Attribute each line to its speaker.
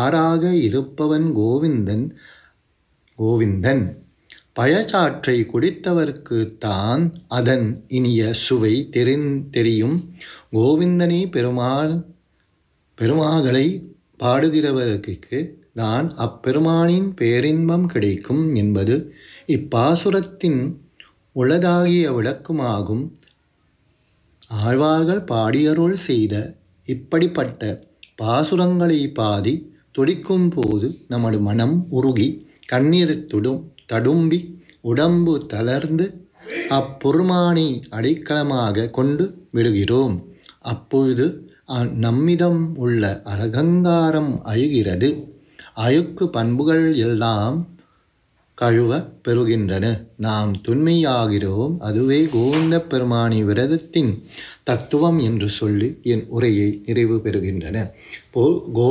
Speaker 1: சாராக இருப்பவன் கோவிந்தன் கோவிந்தன் பயச்சாற்றை குடித்தவர்க்கு தான் அதன் இனிய சுவை தெரிந் தெரியும் கோவிந்தனே பெருமாள் பெருமாகளை பாடுகிறவர்களுக்கு தான் அப்பெருமானின் பேரின்பம் கிடைக்கும் என்பது இப்பாசுரத்தின் உளதாகிய விளக்கமாகும் ஆழ்வார்கள் பாடியருள் செய்த இப்படிப்பட்ட பாசுரங்களை பாதி துடிக்கும் போது நமது மனம் உருகி கண்ணீர் துடும் தடும்பி உடம்பு தளர்ந்து அப்பெருமானை அடைக்கலமாக கொண்டு விடுகிறோம் அப்பொழுது அ- நம்மிடம் உள்ள அரகங்காரம் அயுகிறது அழுக்கு பண்புகள் எல்லாம் கழுவ பெறுகின்றன நாம் துண்மையாகிறோம் அதுவே கோவிந்த பெருமானி விரதத்தின் தத்துவம் என்று சொல்லி என் உரையை நிறைவு பெறுகின்றன போ கோ